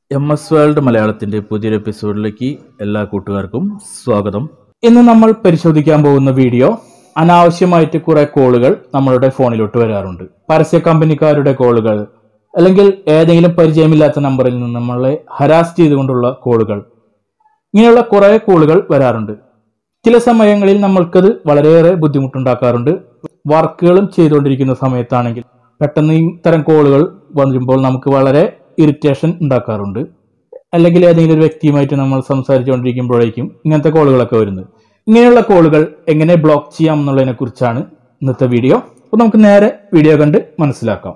M S world മലയാളത്തിന്റെ പുതിയൊരു എപ്പിസോഡിലേക്ക് എല്ലാ കൂട്ടുകാർക്കും സ്വാഗതം ഇന്ന് നമ്മൾ പരിശോധിക്കാൻ പോകുന്ന വീഡിയോ അനാവശ്യമായിട്ട് കുറെ കോളുകൾ നമ്മളുടെ ഫോണിലോട്ട് വരാറുണ്ട് പരസ്യ കമ്പനിക്കാരുടെ കോളുകൾ അല്ലെങ്കിൽ ഏതെങ്കിലും പരിചയമില്ലാത്ത നമ്പറിൽ നിന്ന് നമ്മളെ ഹരാസ് ചെയ്തുകൊണ്ടുള്ള കോളുകൾ ഇങ്ങനെയുള്ള കുറെ കോളുകൾ വരാറുണ്ട് ചില സമയങ്ങളിൽ നമ്മൾക്കത് വളരെയേറെ ബുദ്ധിമുട്ടുണ്ടാക്കാറുണ്ട് വർക്കുകളും ചെയ്തുകൊണ്ടിരിക്കുന്ന സമയത്താണെങ്കിൽ പെട്ടെന്ന് ഇത്തരം കോളുകൾ വരുമ്പോൾ നമുക്ക് വളരെ ഇറിറ്റേഷൻ ഉണ്ടാക്കാറുണ്ട് അല്ലെങ്കിൽ ഏതെങ്കിലും ഒരു വ്യക്തിയുമായിട്ട് നമ്മൾ സംസാരിച്ചുകൊണ്ടിരിക്കുമ്പോഴേക്കും ഇങ്ങനത്തെ കോളുകളൊക്കെ വരുന്നത് ഇങ്ങനെയുള്ള കോളുകൾ എങ്ങനെ ബ്ലോക്ക് ചെയ്യാം എന്നുള്ളതിനെ കുറിച്ചാണ് ഇന്നത്തെ വീഡിയോ അപ്പോൾ നമുക്ക് നേരെ വീഡിയോ കണ്ട് മനസ്സിലാക്കാം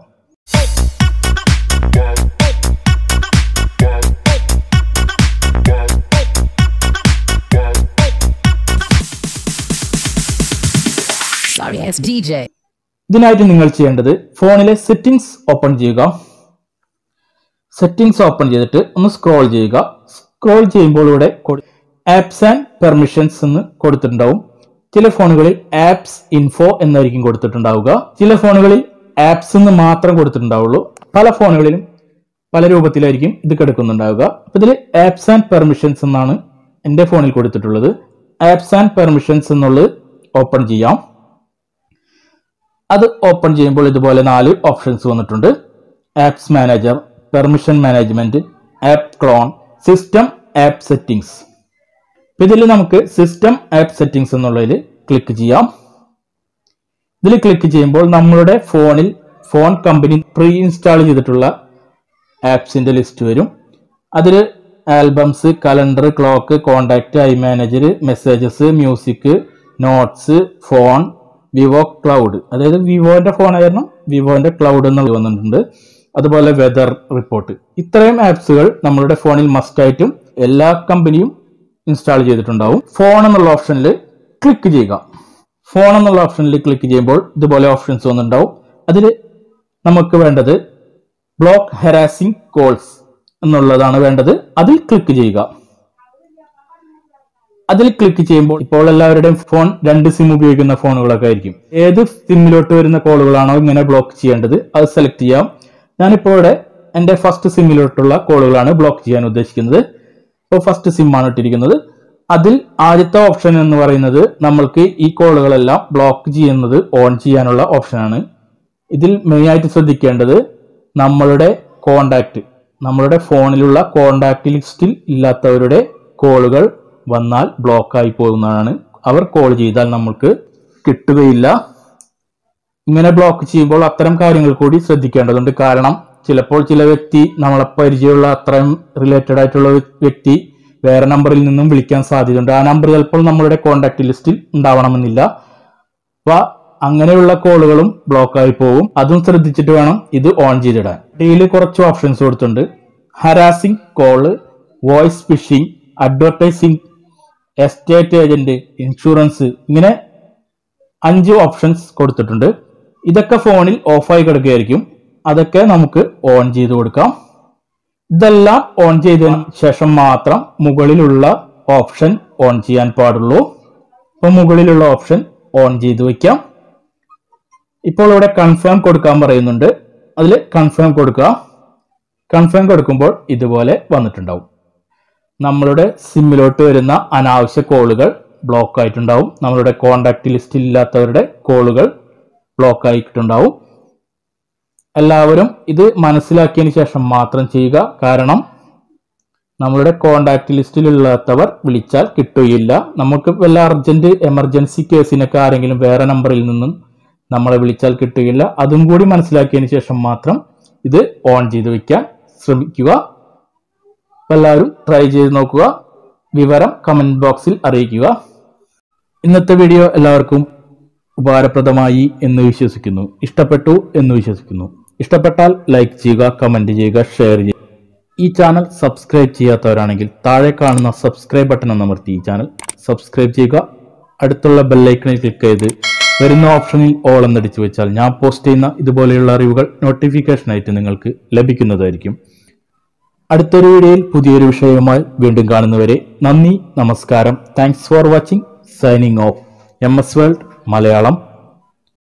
Sorry, it's DJ. ഇതിനായിട്ട് നിങ്ങൾ ചെയ്യേണ്ടത് ഫോണിലെ സെറ്റിംഗ്സ് ഓപ്പൺ ചെയ്യുക സെറ്റിംഗ്സ് ഓപ്പൺ ചെയ്തിട്ട് ഒന്ന് സ്ക്രോൾ ചെയ്യുക സ്ക്രോൾ ചെയ്യുമ്പോൾ ഇവിടെ ആപ്സ് ആൻഡ് പെർമിഷൻസ് എന്ന് കൊടുത്തിട്ടുണ്ടാവും ചില ഫോണുകളിൽ ആപ്സ് ഇൻഫോ എന്നായിരിക്കും കൊടുത്തിട്ടുണ്ടാവുക ചില ഫോണുകളിൽ ആപ്സ് എന്ന് മാത്രം കൊടുത്തിട്ടുണ്ടാവുള്ളൂ പല ഫോണുകളിലും പല രൂപത്തിലായിരിക്കും ഇത് കിടക്കുന്നുണ്ടാവുക അപ്പൊ ഇതിൽ ആപ്സ് ആൻഡ് പെർമിഷൻസ് എന്നാണ് എൻ്റെ ഫോണിൽ കൊടുത്തിട്ടുള്ളത് ആപ്സ് ആൻഡ് പെർമിഷൻസ് എന്നുള്ളത് ഓപ്പൺ ചെയ്യാം അത് ഓപ്പൺ ചെയ്യുമ്പോൾ ഇതുപോലെ നാല് ഓപ്ഷൻസ് വന്നിട്ടുണ്ട് apps manager permission management app clone system app settings ഇതിൽ നമുക്ക് സിസ്റ്റം ആപ്പ് സെറ്റിംഗ്സ് എന്നുള്ളതിൽ ക്ലിക്ക് ചെയ്യാം ഇതിൽ ക്ലിക്ക് ചെയ്യുമ്പോൾ നമ്മളുടെ ഫോണിൽ ഫോൺ കമ്പനി പ്രീ ഇൻസ്റ്റാൾ ചെയ്തിട്ടുള്ള ആപ്സിന്റെ ലിസ്റ്റ് വരും അതിൽ albums calendar clock contact I manager messages music notes phone Vivo cloud അതായത് വിവോന്റെ ഫോൺ ആയിരുന്നു വിവോന്റെ ക്ലൗഡ് എന്നുള്ളത് വന്നിട്ടുണ്ട് അതുപോലെ വെതർ റിപ്പോർട്ട് ഇത്രയും ആപ്സുകൾ നമ്മളുടെ ഫോണിൽ മസ്റ്റ് ആയിട്ടും എല്ലാ കമ്പനിയും ഇൻസ്റ്റാൾ ചെയ്തിട്ടുണ്ടാവും ഫോൺ എന്നുള്ള ഓപ്ഷനിൽ ക്ലിക്ക് ചെയ്യുക ഫോൺ എന്നുള്ള ഓപ്ഷനിൽ ക്ലിക്ക് ചെയ്യുമ്പോൾ ഇതുപോലെ ഓപ്ഷൻസ് വന്നിട്ടുണ്ടാവും അതിൽ നമുക്ക് വേണ്ടത് ബ്ലോക്ക് ഹെറാസിംഗ് കോൾസ് എന്നുള്ളതാണ് വേണ്ടത് അതിൽ ക്ലിക്ക് ചെയ്യുക അതിൽ ക്ലിക്ക് ചെയ്യുമ്പോൾ ഇപ്പോൾ എല്ലാവരുടെയും ഫോൺ രണ്ട് സിം ഉപയോഗിക്കുന്ന ഫോണുകളൊക്കെ ആയിരിക്കും ഏത് സിമ്മിലോട്ട് വരുന്ന കോളുകളാണോ ഇങ്ങനെ ബ്ലോക്ക് ചെയ്യേണ്ടത് അത് സെലക്ട് ചെയ്യാം ഞാനിപ്പോൾ ഇവിടെ എൻ്റെ ഫസ്റ്റ് സിമ്മിലോട്ടുള്ള കോളുകളാണ് ബ്ലോക്ക് ചെയ്യാൻ ഉദ്ദേശിക്കുന്നത് ഇപ്പോൾ ഫസ്റ്റ് സിം ആണ് ഇട്ടിരിക്കുന്നത് അതിൽ ആദ്യത്തെ ഓപ്ഷൻ എന്ന് പറയുന്നത് നമ്മൾക്ക് ഈ കോളുകളെല്ലാം ബ്ലോക്ക് ചെയ്യുന്നത് ഓൺ ചെയ്യാനുള്ള ഓപ്ഷനാണ് ഇതിൽ മെയിൻ ആയിട്ട് ശ്രദ്ധിക്കേണ്ടത് നമ്മളുടെ കോണ്ടാക്ട് നമ്മളുടെ ഫോണിലുള്ള കോണ്ടാക്ട് ലിസ്റ്റിൽ ഇല്ലാത്തവരുടെ കോളുകൾ വന്നാൽ ബ്ലോക്ക് ആയി പോകുന്നതാണ് അവർ കോൾ ചെയ്താൽ നമ്മൾക്ക് കിട്ടുകയില്ല ഇങ്ങനെ ബ്ലോക്ക് ചെയ്യുമ്പോൾ അത്തരം കാര്യങ്ങൾ കൂടി ശ്രദ്ധിക്കേണ്ടതുണ്ട് കാരണം ചിലപ്പോൾ ചില വ്യക്തി നമ്മളെ പരിചയമുള്ള അത്രയും റിലേറ്റഡ് ആയിട്ടുള്ള വ്യ- വ്യക്തി വേറെ നമ്പറിൽ നിന്നും വിളിക്കാൻ സാധ്യതയുണ്ട് ആ നമ്പർ ചിലപ്പോൾ നമ്മളുടെ കോണ്ടാക്ട് ലിസ്റ്റിൽ ഉണ്ടാവണമെന്നില്ല അപ്പൊ അങ്ങനെയുള്ള കോളുകളും ബ്ലോക്ക് ആയി പോകും അതും ശ്രദ്ധിച്ചിട്ട് വേണം ഇത് ഓൺ ചെയ്തിടാൻ ഇതിൽ കുറച്ച് ഓപ്ഷൻസ് കൊടുത്തിട്ടുണ്ട് harassing call voice phishing advertising estate agent insurance ഇങ്ങനെ അഞ്ച് ഓപ്ഷൻസ് കൊടുത്തിട്ടുണ്ട് ഇതൊക്കെ ഫോണിൽ ഓഫായി കിടക്കുകയായിരിക്കും അതൊക്കെ നമുക്ക് ഓൺ ചെയ്ത് കൊടുക്കാം ഇതെല്ലാം ഓൺ ചെയ്തതിന് ശേഷം മാത്രം മുകളിലുള്ള ഓപ്ഷൻ ഓൺ ചെയ്യാൻ പാടുള്ളൂ അപ്പൊ മുകളിലുള്ള ഓപ്ഷൻ ഓൺ ചെയ്ത് വെക്കാം ഇപ്പോൾ ഇവിടെ കൺഫേം കൊടുക്കാൻ പറയുന്നുണ്ട് അതിൽ കൺഫേം കൊടുക്കുക കൺഫേം കൊടുക്കുമ്പോൾ ഇതുപോലെ വന്നിട്ടുണ്ടാവും നമ്മളുടെ സിമ്മിലോട്ട് വരുന്ന അനാവശ്യ കോളുകൾ ബ്ലോക്ക് ആയിട്ടുണ്ടാവും നമ്മളുടെ കോണ്ടാക്ട് ലിസ്റ്റിൽ ഇല്ലാത്തവരുടെ കോളുകൾ ബ്ലോക്ക് ആയിട്ടുണ്ടാവും എല്ലാവരും ഇത് മനസ്സിലാക്കിയതിന് ശേഷം മാത്രം ചെയ്യുക കാരണം നമ്മളുടെ കോണ്ടാക്ട് ലിസ്റ്റിലില്ലാത്തവർ വിളിച്ചാൽ കിട്ടുകയില്ല നമുക്ക് വല്ല അർജന്റ് എമർജൻസി കേസിനൊക്കെ ആരെങ്കിലും വേറെ നമ്പറിൽ നിന്നും നമ്മളെ വിളിച്ചാൽ കിട്ടുകയില്ല അതും കൂടി മനസ്സിലാക്കിയതിന് ശേഷം മാത്രം ഇത് ഓൺ ചെയ്ത് വെക്കാൻ ശ്രമിക്കുക അപ്പൊ എല്ലാവരും ട്രൈ ചെയ്ത് നോക്കുക വിവരം കമന്റ് ബോക്സിൽ അറിയിക്കുക ഇന്നത്തെ വീഡിയോ എല്ലാവർക്കും ഉപകാരപ്രദമായി എന്ന് വിശ്വസിക്കുന്നു ഇഷ്ടപ്പെട്ടു എന്ന് വിശ്വസിക്കുന്നു ഇഷ്ടപ്പെട്ടാൽ ലൈക്ക് ചെയ്യുക കമന്റ് ചെയ്യുക ഷെയർ ചെയ്യുക ഈ ചാനൽ സബ്സ്ക്രൈബ് ചെയ്യാത്തവരാണെങ്കിൽ താഴെ കാണുന്ന സബ്സ്ക്രൈബ് ബട്ടൺ അമർത്തി ഈ ചാനൽ സബ്സ്ക്രൈബ് ചെയ്യുക അടുത്തുള്ള ബെല്ലൈക്കണിൽ ക്ലിക്ക് ചെയ്ത് വരുന്ന ഓപ്ഷനിൽ ഓൾ എന്നടിച്ചു വെച്ചാൽ ഞാൻ പോസ്റ്റ് ചെയ്യുന്ന ഇതുപോലെയുള്ള അറിവുകൾ നോട്ടിഫിക്കേഷനായിട്ട് നിങ്ങൾക്ക് ലഭിക്കുന്നതായിരിക്കും അടുത്തൊരു വീഡിയോയിൽ പുതിയൊരു വിഷയവുമായി വീണ്ടും കാണുന്നവരെ നന്ദി നമസ്കാരം thanks for watching signing off M S world Malayalam